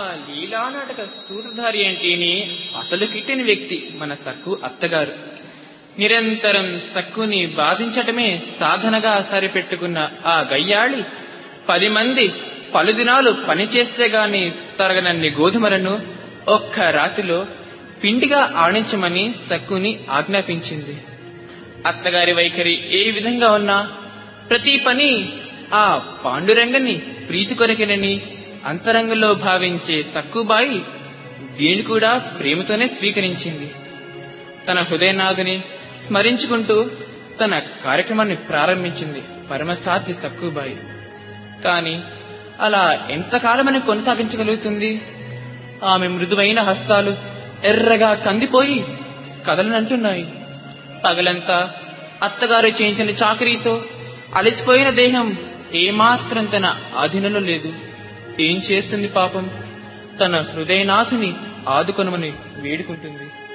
లీలానాటక సూత్రధారి అంటేనే అసలు కిట్టిన వ్యక్తి మన సక్కు అత్తగారు నిరంతరం సక్కుని బాధించటమే సాధనగా సరిపెట్టుకున్న ఆ గయ్యాళి పది మంది పలుదినాలు పనిచేస్తే గాని తరగనన్ని గోధుమలను ఒక్క రాతిలో పిండిగా ఆడించమని సక్కుని ఆజ్ఞాపించింది అత్తగారి వైఖరి ఏ విధంగా ఉన్నా ప్రతి పని ఆ పాండురంగని ప్రీతి కొరకెనని అంతరంగంలో భావించే సక్కుబాయి దీన్ని కూడా ప్రేమతోనే స్వీకరించింది తన హృదయనాథుని స్మరించుకుంటూ తన కార్యక్రమాన్ని ప్రారంభించింది పరమసాధ్వి సక్కుబాయి కాని అలా ఎంతకాలమని కొనసాగించగలుగుతుంది ఆమె మృదువైన హస్తాలు ఎర్రగా కందిపోయి కదలనంటున్నాయి పగలంతా అత్తగారు చేయించిన చాకరీతో అలసిపోయిన దేహం ఏమాత్రం తన ఆధీనంలో లేదు ఏం చేస్తుంది పాపం తన హృదయనాథుని ఆదుకొనమని వేడుకుంటుంది